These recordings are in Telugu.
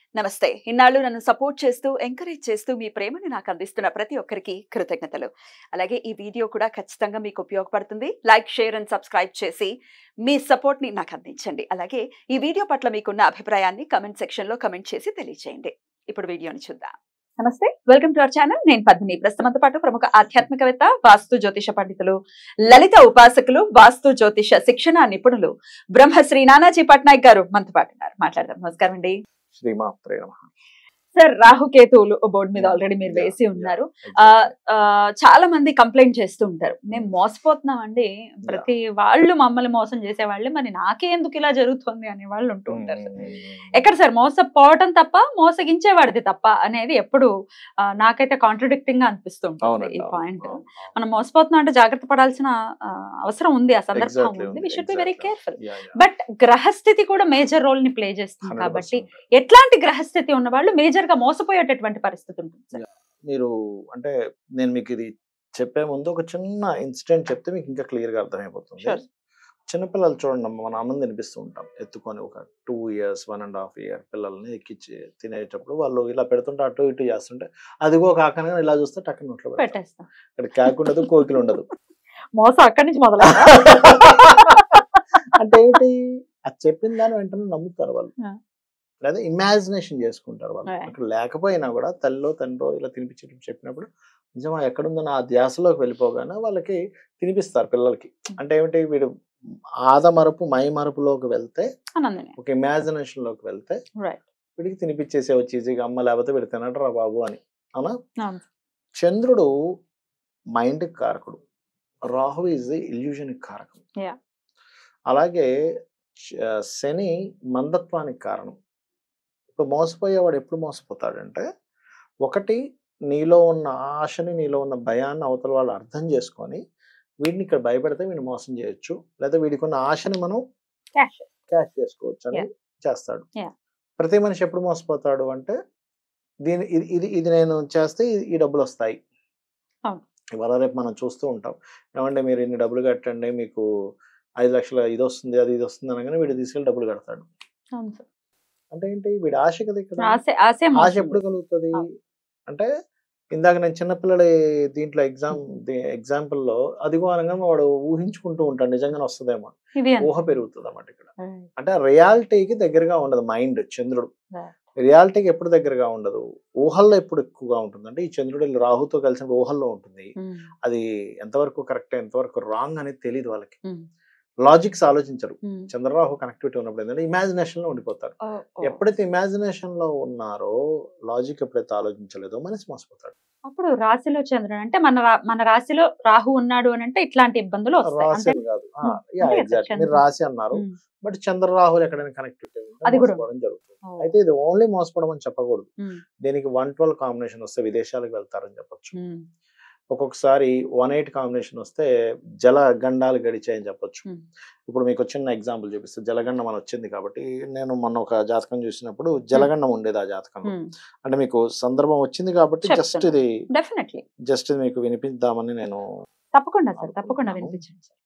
నమస్తే ఇన్నాళ్ళు నన్ను సపోర్ట్ చేస్తూ ఎంకరేజ్ చేస్తూ మీ ప్రేమను నాకు అందిస్తున్న ప్రతి ఒక్కరికి కృతజ్ఞతలు అలాగే ఈ వీడియో కూడా ఖచ్చితంగా మీకు ఉపయోగపడుతుంది లైక్ షేర్ అండ్ సబ్స్క్రైబ్ చేసి మీ సపోర్ట్ ని నాకు అందించండి అలాగే ఈ వీడియో పట్ల మీకున్న అభిప్రాయాన్ని కమెంట్ సెక్షన్ లో కమెంట్ చేసి తెలియజేయండి ఇప్పుడు వీడియోని చూద్దాం నమస్తే వెల్కమ్ టు అవర్ ఛానల్ నేను పద్మిని ప్రస్తుతంతో పాటు ప్రముఖ ఆధ్యాత్మికవేత్త వాస్తు జ్యోతిష పండితులు లలిత ఉపాసకులు వాస్తు జ్యోతిష శిక్షణ నిపుణులు బ్రహ్మశ్రీ నానాజీ పట్నాయక్ గారు మనతో పాటు ఉన్నారు మాట్లాడదాం నమస్కారం అండి శ్రీమాత్రే నమ సార్ రాహుకేతువులు బోర్డు మీద ఆల్రెడీ మీరు వేసి ఉన్నారు ఆ, ఆ, చాలా మంది కంప్లైంట్ చేస్తూ ఉంటారు మేము మోసపోతున్నాం అండి ప్రతి వాళ్ళు మమ్మల్ని మోసం చేసే వాళ్ళే మరి నాకే ఎందుకు ఇలా జరుగుతుంది అనే వాళ్ళు ఉంటూ ఉంటారు సార్. ఎక్కడ సార్ మోసపోవటం తప్ప మోసగించేవాడిది తప్ప అనేది ఎప్పుడు ఆ, నాకైతే కాంట్రడిక్టింగ్ గా అనిపిస్తుంది ఈ పాయింట్ మనం మోసపోతున్నాం అంటే జాగ్రత్త పడాల్సిన ఆ, అవసరం ఉంది ఆ సందర్భం Exactly ఉంది ఉంది, we should be very exactly. Careful but గ్రహస్థితి కూడా మేజర్ రోల్ ని ప్లే చేస్తుంది కాబట్టి ఎట్లాంటి గ్రహస్థితి ఉన్న వాళ్ళు మేజర్ గా మోసపోయేటటువంటి పరిస్థితి ఉంటుంది సార్ మీరు అంటే నేను మీకు ఇది చెప్పే ముందు ఒక చిన్న ఇన్సిడెంట్ చెప్తే మీకు ఇంకా క్లియర్ గా అర్థమైపోతుంది Sure. చిన్నపిల్లలు చూడండి అమ్మ, మన అన్నం తినిపిస్తూ ఉంటాం ఎత్తుకొని ఒక two years one and half year పిల్లల్ని ఎక్కించి తినేటప్పుడు వాళ్ళు ఇలా పెడుతుంటే అటు ఇటు చేస్తుంటే అదిగో కాకనే ఇలా చూస్తే టక్కన నోట్లో పెడతాం. పెట్టేస్తాం ఇక్కడ క్యాక్ ఉండదు కోకిలు ఉండదు మోసం అక్కడి నుంచి మొదలు అంటే ఏంటి అది చెప్పిన దాని వెంటనే నమ్ముతారు వాళ్ళు ఆ. లేదా ఇమాజినేషన్ చేసుకుంటారు వాళ్ళు Right. అక్కడ లేకపోయినా కూడా తల్లిలో తండ్రో ఇలా తినిపించడం చెప్పినప్పుడు నిజమా ఎక్కడుందో నా ధ్యాసలోకి వెళ్ళిపోగానే వాళ్ళకి తినిపిస్తారు పిల్లలకి అంటే ఏమిటి వీడు ఆదమరపు మై మరపులోకి వెళ్తే ఆనందమే ఒక ఇమాజినేషన్ లోకి వెళ్తే రైట్ వీడికి తినిపించేసే వచ్చి ఈజీగా అమ్మ లేకపోతే వీడు తినడు రా బాబు అని అవునా అవును చంద్రుడు మైండ్ కారకుడు రాహు ఈజ్ ఇల్యూజన్ కారకం Yeah. అలాగే చ- శని మందత్వానికి కారణం ఇప్పుడు మోసపోయేవాడు ఎప్పుడు మోసపోతాడంటే ఒకటి నీలో ఉన్న ఆశని నీలో ఉన్న భయాన్ని అవతల వాళ్ళు అర్థం చేసుకొని వీడిని ఇక్కడ భయపెడితే వీడిని మోసం చేయొచ్చు లేదా వీడికి ఉన్న ఆశని మనం క్యాష్ క్యాష్ చేసుకోవచ్చు అని Yeah. చేస్తాడు Yeah. ప్రతి మనిషి ఎప్పుడు మోసపోతాడు అంటే దీని ఇది ఇది ఇది నేను చేస్తే ఈ- ఈ డబ్బులు వస్తాయి అవును. ఇవాళ రేపు మనం చూస్తూ ఉంటాం ఏమంటే మీరు ఇన్ని డబ్బులు కట్టండి మీకు ఐదు లక్షల ఇది వస్తుంది అది ఇది వస్తుంది అనగానే వీడు తీసుకెళ్ళి డబ్బులు కడతాడు అవును సార్ అంటే ఏంటి వీడి ఆశ కదా ఇక్కడ ఆశ ఆశే ఆశ మోసం. ఎప్పుడు కలుగుతుంది అవును. అంటే ఇందాక నేను చిన్నపిల్లడి దీంట్లో ఎగ్జామ్ ఎగ్జాంపుల్ లో అదిగో అనగానే వాడు ఊహించుకుంటూ ఉంటాడు నిజంగానే వస్తుందేమో ఇది అంతే. ఊహ పెరుగుతుంది అన్నమాట ఇక్కడ Right. అంటే రియాలిటీకి దగ్గరగా ఉండదు మైండ్ చంద్రుడు Right. రియాలిటీకి ఎప్పుడు దగ్గరగా ఉండదు ఊహల్లో ఎప్పుడు ఎక్కువగా ఉంటుంది అంటే ఈ చంద్రుడు రాహుతో కలిసినప్పుడు ఊహల్లో ఉంటుంది ఉమ్, అది ఎంతవరకు కరెక్ట్ ఎంతవరకు రాంగ్ అనేది తెలియదు వాళ్ళకి ఉమ్, లాజిక్స్ ఆలోచించరు ఉమ్. చంద్రరాహు కనెక్టివిటీ ఉన్నప్పుడు ఏంటంటే ఇమాజినేషన్ లో ఉండిపోతారు ఓ, ఓ. ఎప్పుడైతే ఇమాజినేషన్ లో ఉన్నారో లాజిక్ ఎప్పుడైతే ఆలోచించలేదో మనిషి మోసపోతాడు అప్పుడు రాశిలో చంద్రుడు అంటే మన రా- మన రాశిలో రాహు ఉన్నాడు అని అంటే ఇట్లాంటి ఇబ్బందులు వస్తాయి రాశి అంతే అని కాదు ఉమ్, యా అంతే కదా ఎగ్జాక్ట్ మీరు చంద్రుడు. రాశి అన్నారు ఉమ్, బట్ చంద్రరాహులు ఎక్కడైనా కనెక్టివిటీ అది కూడా మోసపోవడం జరుగుతుంది ఓ, అయితే ఇది ఓన్లీ మోసపోవడం అని చెప్పకూడదు ఉమ్, దీనికి వన్ ట్వెల్వ్ కాంబినేషన్ వస్తే విదేశాలకు వెళ్తారని చెప్పొచ్చు ఉమ్, ఒక్కొక్కసారి వన్ ఎయిట్ కాంబినేషన్ వస్తే జల గండాలు గడిచాయని చెప్పొచ్చు Hmm. ఇప్పుడు మీకు చిన్న ఎగ్జాంపుల్ చూపిస్తే జలగండం అని వచ్చింది కాబట్టి నేను మొన్న ఒక జాతకం చూసినప్పుడు జలగండం ఉండేది ఆ జాతకంలో ఉమ్. అంటే మీకు సందర్భం వచ్చింది కాబట్టి జస్ట్ చెప్తున్నా. ఇది డెఫినెట్లీ జస్ట్ ఇది మీకు వినిపిద్దామని నేను తప్పకుండా సార్ తప్పకుండా అనుకుంటున్నాను. వినిపించండి సార్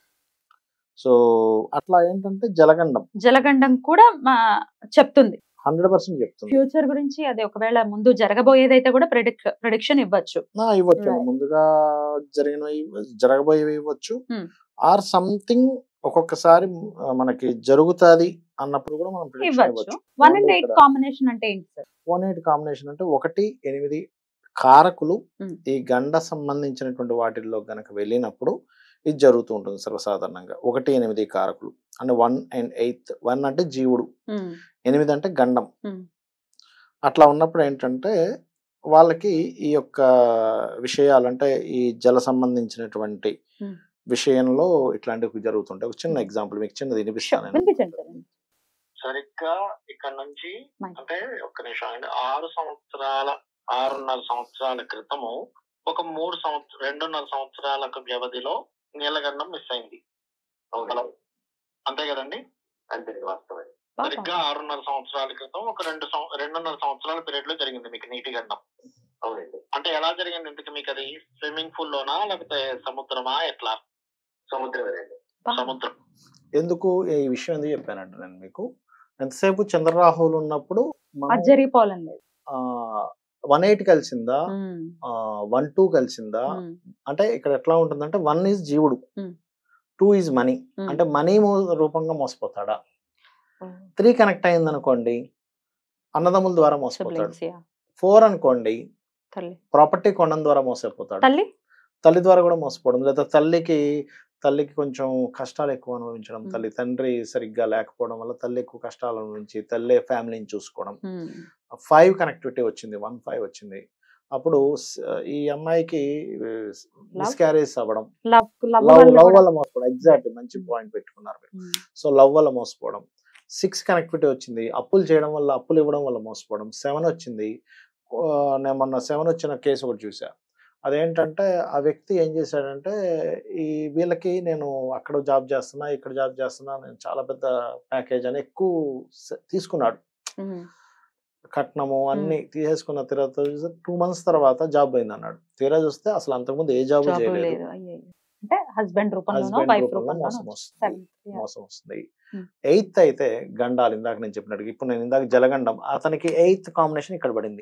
సో అట్లా ఏంటంటే జలగండం జలగండం కూడా మా చెప్తుంది హండ్రెడ్ పర్సెంట్ చెప్తుంది ఫ్యూచర్ గురించి అది ఒకవేళ ముందు జరగబోయేదైతే కూడా ప్రెడిక్ ప్రెడిక్షన్ ఇవ్వచ్చు ఆ, ఇవ్వచ్చు Right. ముందుగా జరిగినవి జరగబోయేవి ఇవ్వచ్చు Hmm. ఆర్ సంథింగ్ ఒక్కొక్కసారి ఆ, మనకి జరుగుతాది అన్నప్పుడు కూడా మనం prediction ఇవ్వచ్చు ఇవ్వచ్చు వన్ అండ్ ఏమంటే ఎయిట్ ఇక్కడ కాంబినేషన్ అంటే ఏంటి సార్ వన్ ఎయిట్ కాంబినేషన్ అంటే ఒకటి ఎనిమిది కారకులు Hmm. ఈ గండ సంబంధించినటువంటి వాటిల్లో గనక వెళ్ళినప్పుడు ఇది జరుగుతూ ఉంటుంది సర్వసాధారణంగా ఒకటి ఎనిమిది కారకులు అంటే వన్ అండ్ ఎయిత్ వన్ అంటే జీవుడు ఉమ్, ఎనిమిది అంటే గండం Hmm. అట్లా ఉన్నప్పుడు ఏంటంటే వాళ్ళకి ఈ యొక్క విషయాలు అంటే ఈ జల సంబంధించినటువంటి Hmm. విషయంలో ఇట్లాంటివి జరుగుతుంటాయి ఒక చిన్న ఎగ్జాంపుల్ మీకు చిన్నది sure. వినిపిస్తాను నేను. వినిపించండి సార్ సరిగ్గా ఇక్కడ నుంచి Right. అంటే ఒక్క నిమిషం అండి ఆరు సంవత్సరాల ఆరున్నర సంవత్సరాల క్రితము ఒక మూడు సంవత్సరం రెండున్నర సంవత్సరాల వ్యవధిలో నీలగండం మిస్ అయింది హలో అంతే కదండి అంతే వాస్తవం సరిగ్గా ఆరున్నర సంవత్సరాల క్రితం ఒక రెండు సం- రెండున్నర సంవత్సరాల పీరియడ్ లో జరిగింది మీకు నీటి గండం అవునండి అంటే ఎలా జరిగింది ఇంతకు మీకు అది స్విమ్మింగ్ పూల్ లోనా లేకపోతే సముద్రమా ఎట్లా సముద్రం బా. సముద్రం ఎందుకు ఈ విషయం ఎందుకు చెప్పానంటే నేను మీకు ఎంతసేపు చంద్రరాహువులు ఉన్నప్పుడు అది జరిగిపోవాలని లేదు వన్ ఎయిట్ కలిసిందా ఉమ్, వన్ టూ కలిసిందా ఉమ్, అంటే ఇక్కడ ఎట్లా ఉంటుందంటే వన్ ఈజ్ జీవుడు Hmm. Two is money um. అంటే మనీ రూపంగా మోసపోతాడా ఓ, త్రీ కనెక్ట్ అయింది అనుకోండి అన్నదమ్ముల ద్వారా మోసపోతాడు siblings, yeah. ఫోర్ అనుకోండి తల్లి ప్రాపర్టీ కొనడం ద్వారా మోసపోతాడు తల్లి తల్లి ద్వారా కూడా మోసపోవడం లేదా తల్లికి తల్లికి కొంచెం కష్టాలు ఎక్కువ అనుభవించడం Hmm. తల్లి తండ్రి సరిగ్గా లేకపోవడం వల్ల తల్లి ఎక్కువ కష్టాలు అనుభవించి తల్లి ఫ్యామిలీని చూసుకోవడం ఉమ్, ఫైవ్ కనెక్టివిటీ వచ్చింది వన్ ఫైవ్ వచ్చింది అప్పుడు స్- ఈ అమ్మాయికి మిస్క్యారేజ్ అవ్వడం లవ్ లవ్ లవ్ వల్ల లవ్ కూడా- వల్ల మోసపోవడం ఎగ్జాక్ట్ మంచి పాయింట్ పెట్టుకున్నారు మీరు ఉమ్, సో లవ్ వల్ల మోసపోవడం సిక్స్ కనెక్టివిటీ వచ్చింది అప్పులు చేయడం వల్ల అప్పులు ఇవ్వడం వల్ల మోసపోవడం సెవెన్ వచ్చింది ఆ, నేను మొన్న సెవెన్ వచ్చిన కేసు ఒకటి చూసా అదేంటంటే ఆ వ్యక్తి ఏం చేశాడంటే ఈ వీళ్ళకి నేను అక్కడ జాబ్ చేస్తున్నా ఇక్కడ జాబ్ చేస్తున్నా నేను చాలా పెద్ద ప్యాకేజ్ అని ఎక్కువ స- తీసుకున్నాడు ఉమ్, కట్నము అన్ని తీసేసుకున్న తర్వాత టూ మంత్స్ తర్వాత జాబ్ పోయింది అన్నాడు తీరా చూస్తే అసలు అంతకుముందు ఏ జాబ్ జాబ్ చేయలేదు లేదు అయ్యయ్యో. అంటే హస్బెండ్ రూపంలోనో హస్బెండ్ వైఫ్ రూపంలో రూపంలోనో మోసం వస్తుంది Seventh, yeah. మోసం వస్తుంది Hmm. ఎయిత్ అయితే గండాలు ఇందాక నేను చెప్పినట్టు ఇప్పుడు నేను ఇందాక జలగండం అతనికి ఎయిత్ కాంబినేషన్ ఇక్కడ పడింది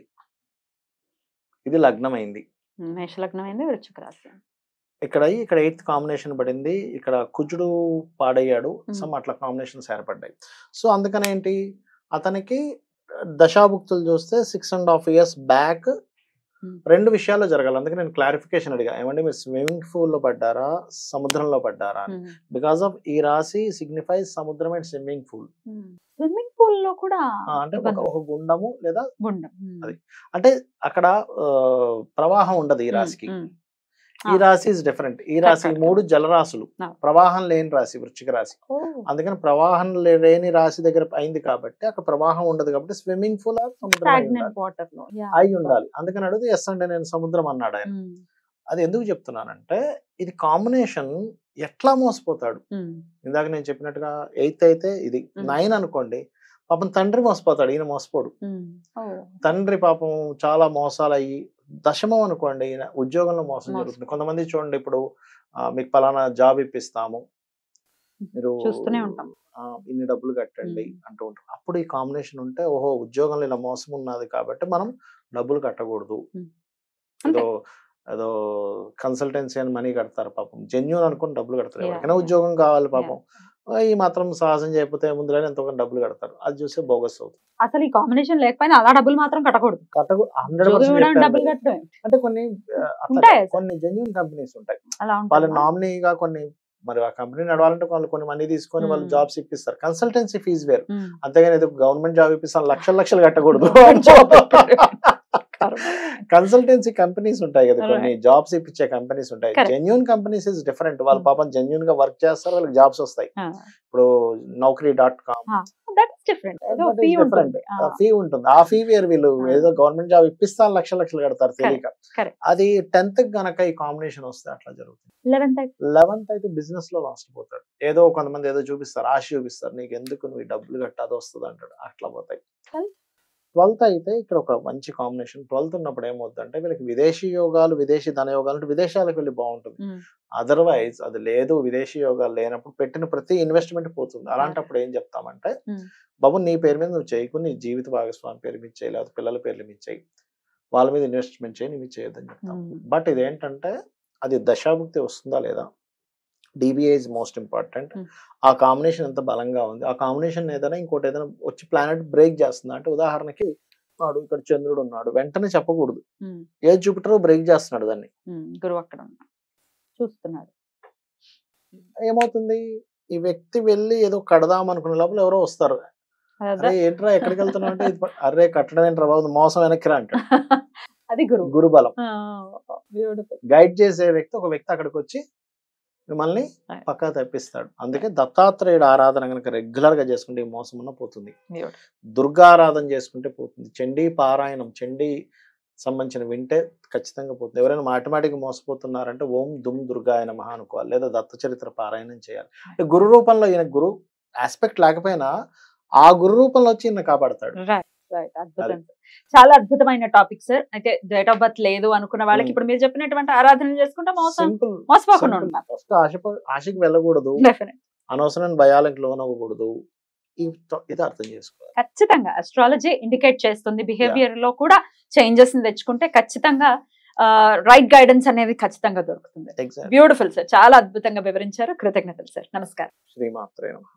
ఇది లగ్నం అయింది ఉమ్, మేషలగ్నం అయింది వృశ్చిక రాశి ఇక్కడ అయ్యి ఇక్కడ ఎయిత్ కాంబినేషన్ పడింది ఇక్కడ కుజుడు పాడయ్యాడు Hmm. సమ్ అట్లా కాంబినేషన్స్ ఏర్పడ్డాయి సో అందుకని ఏంటి అతనికి దశాభుక్తులు చూస్తే six and half years back Hmm. రెండు విషయాల్లో జరగాలి అందుకే నేను క్లారిఫికేషన్ అడిగా ఏమంటే మీరు స్విమ్మింగ్ పూల్ లో పడ్డారా సముద్రంలో పడ్డారా అని ఉమ్, బికాస్ ఆఫ్ ఈ రాశి సిగ్నిఫైస్ సముద్రం and swimming pool um. Swimming pool లో కూడా అంటే ఒక ఇబ్బందులు. ఒక గుండము లేదా గుండం ఉమ్, అది. అంటే అక్కడ ఆ, ప్రవాహం ఉండదు ఈ ఉమ్, రాశికి ఉమ్. ఈ ఆ. రాశి ఇస్ డిఫరెంట్ ఈ రాశి correct. మూడు జలరాశులు ఆ. ప్రవాహం లేని రాశి వృశ్చిక రాశి ఓ, అందుకని ప్రవాహం లే- లేని రాశి దగ్గర అయింది కాబట్టి అక్కడ ప్రవాహం ఉండదు కాబట్టి స్విమ్మింగ్ పూల్ సముద్రం అయి ఉండాలి. stagnant water లో Yeah. అయి ఉండాలి అందుకని అడిగితే ఎస్ అంటే నేను సముద్రం అన్నాడు ఆయన ఉమ్, అది ఎందుకు చెప్తున్నానంటే ఇది కాంబినేషన్ ఎట్లా మోసపోతాడు ఉమ్, ఇందాక నేను చెప్పినట్టుగా ఎయిత్ అయితే ఇది Mm. నైన్ అనుకోండి పాపం తండ్రి మోసపోతాడు ఈయన మోసపోడు ఉమ్. ఓ, తండ్రి పాపం చాలా మోసాలు అయ్యి దశమం అనుకోండి ఈయన ఉద్యోగంలో మోసం మోసం. జరుగుతుంది కొంతమంది చూడండి ఇప్పుడు ఆ, మీకు పలానా జాబ్ ఇప్పిస్తాము మీరు చూస్తూనే ఉంటాం ఆ, ఇన్ని డబ్బులు కట్టండి మ్మ్. అంటూ ఉంటారు అప్పుడు ఈ కాంబినేషన్ ఉంటే ఓహో ఉద్యోగంలో ఇలా మోసం ఉన్నది కాబట్టి మనం డబ్బులు కట్టకూడదు మ్మ్. ఏదో ఏదో కన్సల్టెన్సీ అని మనీ కడతారు పాపం జెన్యున్ అనుకుని డబ్బులు కడతారు Yeah, ఎవరికైనా yeah. ఉద్యోగం కావాలి పాపం ఆ, ఈ మాత్రం సాహసం చేయకపోతే ముందుగానే ఎంతో కొంత డబ్బులు కడతారు అది చూస్తే బోగస్ అవుతుంది అసలు ఈ కాంబినేషన్ లేకపోయినా అలా డబ్బులు మాత్రం కట్టకూడదు కట్టకు హండ్రెడ్ ఉద్యోగం ఇవ్వడానికి డబ్బులు కట్టడం అంటే కొన్ని ఆ, అట్లా ఉంటాయి అసలు. కొన్ని జెన్యున్ కంపెనీస్ ఉంటాయి అలా వాళ్ళ ఉంటుంది నామినీగా కొన్ని మరి ఆ కంపెనీ నడవాలంటే వాళ్ళు కొన్ని మనీ తీసుకొని వాళ్ళు మ్మ్. జాబ్స్ ఇప్పిస్తారు కన్సల్టెన్సీ ఫీజు వేరు అంతేగాని ఏదో గవర్నమెంట్ జాబ్ ఇప్పిస్తాను లక్షలు లక్షలు కట్టకూడదు కన్సల్టెన్సీ కంపెనీస్ ఉంటాయి కదా కొన్ని జాబ్స్ ఇప్పించే కంపెనీస్ ఉంటాయి Correct. Genuine companies is different వాళ్ళు Hmm. పాపం జెన్యున్ గా వర్క్ చేస్తారు వాళ్ళకి జాబ్స్ వస్తాయి ఇప్పుడు Naukri dot com that is different ఏదో That is fee different. ఉంటుంది ఆ, ఫీ ఉంటుంది ఆ ఫీ వేరు వీళ్ళు Ah. ఏదో గవర్నమెంట్ జాబ్ ఇప్పిస్తాను లక్షలు లక్షలు కడతారు తెలియక correct. అది టెన్త్ గనక ఈ కాంబినేషన్ వస్తే అట్లా జరుగుతుంది 11th అయితే లెవెన్త్ అయితే బిజినెస్ లో లాస్ట్ పోతాడు ఏదో కొంతమంది ఏదో చూపిస్తారు ఆశ చూపిస్తారు నీకు ఎందుకు నువ్వు ఈ డబ్బులు కట్టాది వస్తుంది అంటాడు అట్లా పోతాయి Twelfth? ట్వెల్త్ అయితే ఇక్కడ ఒక మంచి కాంబినేషన్ ట్వెల్త్ ఉన్నప్పుడు ఏమవుతుందంటే వీళ్ళకి విదేశీ యోగాలు విదేశీ ధన యోగాలు అంటే విదేశాలకు వెళ్ళి బాగుంటుంది ఉమ్, అదర్వైజ్ అది లేదు విదేశీ యోగాలు లేనప్పుడు పెట్టిన ప్రతి ఇన్వెస్ట్మెంట్ పోతుంది అలాంటప్పుడు ఏం చెప్తామంటే Hmm. బాబు నీ పేరు మీద నువ్వు చేయకు నీ జీవిత భాగస్వామి పేరు మీద చేయి లేకపోతే పిల్లల పేర్ల మీద చేయి వాళ్ళ మీద ఇన్వెస్ట్మెంట్ చేయి నీవి చేయొద్దని చెప్తాం ఉమ్, బట్ ఇదేంటంటే అది దశాభుక్తి వస్తుందా లేదా DBA is most important Hmm. ఆ కాంబినేషన్ ఎంత బలంగా ఉంది ఆ కాంబినేషన్ ఏదైనా ఇంకోటి ఏదైనా వచ్చి ప్లానెట్ బ్రేక్ చేస్తుంది అంటే ఉదాహరణకి నాడు ఇక్కడ చంద్రుడు ఉన్నాడు వెంటనే చెప్పకూడదు ఉమ్, ఏ జూపిటర్ బ్రేక్ చేస్తున్నాడు దాన్ని ఉమ్, గురువు అక్కడ ఉన్నాడు చూస్తున్నాడు ఏమవుతుంది ఈ వ్యక్తి వెళ్ళి ఏదో కడదాం అనుకునే లోపల ఎవరో వస్తారు అదే అరే ఏంట్రా ఎక్కడికి వెళ్తున్నావు అంటే ఇది ప- అరే కట్టడం ఏంట్రా బాబు మోసం వెనక్కి రా అంటాడు అది గురువు గురుబలం బ్యూటిఫుల్ గైడ్ చేసే వ్యక్తి ఒక వ్యక్తి అక్కడికి వచ్చి మిమ్మల్ని Right. పక్కా తప్పిస్తాడు అందుకే దత్తాత్రేయుడు ఆరాధన కనుక రెగ్యులర్ గా చేసుకుంటే ఈ మోసం ఉన్న పోతుంది దుర్గా ఆరాధన చేసుకుంటే పోతుంది చండీ పారాయణం చండీ సంబంధించిన వింటే ఖచ్చితంగా పోతుంది ఎవరైనా మాటిమాటికి మోసపోతున్నారంటే ఓం దుమ్ దుర్గాయ నమః అనుకోవాలి లేదా దత్త చరిత్ర పారాయణం చేయాలి అంటే గురు రూపంలో ఈయన గురు ఆస్పెక్ట్ లేకపోయినా ఆ గురు రూపంలో వచ్చి ఈయన కాపాడతాడు రైట్ రైట్ అద్భుతం sir. చాలా అద్భుతమైన టాపిక్ సార్ అయితే డేట్ ఆఫ్ బర్త్ లేదు అనుకున్న వాళ్ళకి Hmm. ఇప్పుడు మీరు చెప్పినటువంటి ఆరాధన చేసుకుంటే మోసం సింపుల్ మోసపోకుండా ఉంటాం ఫస్ట్ ఆశ ఆశకి వెళ్ళకూడదు డెఫినెట్ అనవసరమైన భయాలకు లోనవ్వకూడదు ఈ- ఇది అర్థం చేసుకోవాలి ఖచ్చితంగా అస్ట్రాలజీ ఇండికేట్ చేస్తుంది బిహేవియర్ లో కూడా చేంజెస్ ని తెచ్చుకుంటే ఖచ్చితంగా రైట్ గైడెన్స్ అనేది ఖచ్చితంగా దొరుకుతుంది ఎగ్జాక్ట్ బ్యూటిఫుల్ సార్ చాలా అద్భుతంగా వివరించారు కృతజ్ఞతలు సార్ నమస్కారం శ్రీమాత్రే నమః